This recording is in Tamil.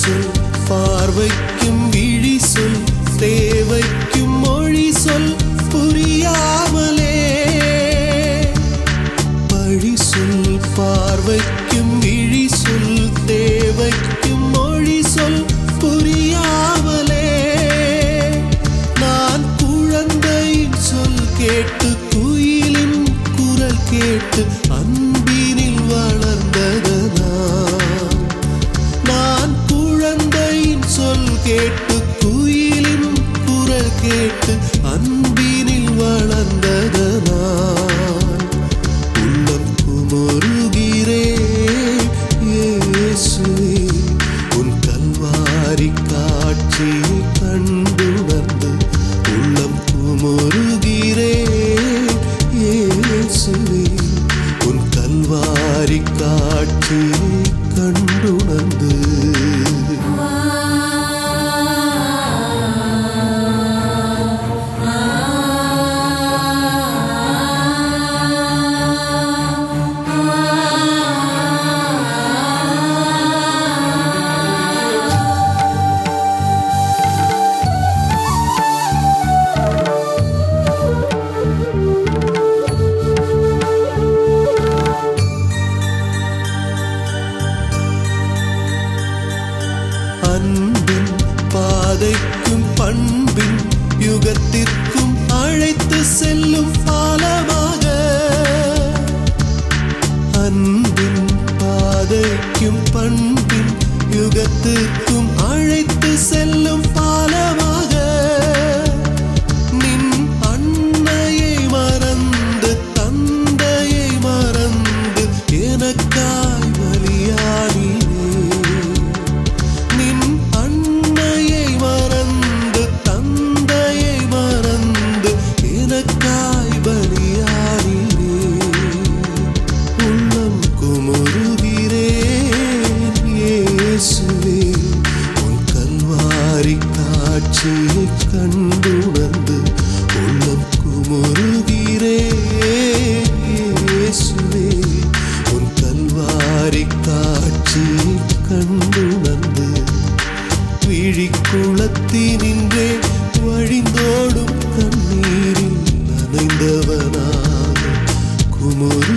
சொல் பார்வைக்கும் விழி சொல் தேவைக்கும் மொழி சொல் புரியாமலே பழி சொல் பார்வைக்கும் விழி சொல் தேவைக்கும் மொழி சொல் புரியாமலே நான் குழந்தையின் சொல் கேட்டு குயிலின் குரல் கேட்டு அன்பினில் வளர்ந்ததனா நான் குழந்தையின் சொல் கேட்டு குயிலின் குரல் கேட்டு அன்பினில் வளர்ந்ததனா உள்ளம் குமுறுகிறே இயேசுவே உன் கல்வாரி காட்சியை கண்டுணர்ந்து உள்ளம் குமுறுகிறே இயேசுவே உன் கல்வாரி காட்சியை கண்டுணர்ந்து அன்பின் பாதைக்கும் பண்பின் யுகத்திற்கும் அழைத்து செல்லும் பாலமாக அன்பின் பாதைக்கும் பண்பின் யுகத்திற்கும் அழைத்து செல்லும் பாலமாக நின் அன்னையை மறந்து தந்தையை மறந்து எனக்காய் பலியாடினே நின் அன்னையை மறந்து தந்தையை மறந்து எனக்காய் பலியாடினே உள்ளம் குமுறுகிறேன் இயேசுவே உன் கல்வாரி காட்சியை கண்டுணர்ந்து உள்ளம் குமுறுகிறேன் இயேசுவே உன் கல்வாரி காட்சியை கண்டுணர்ந்து விழிக்குளத்தினின்றே வழிந்தோடும் கண்ணீரில் நனைந்தவனாக குமுறு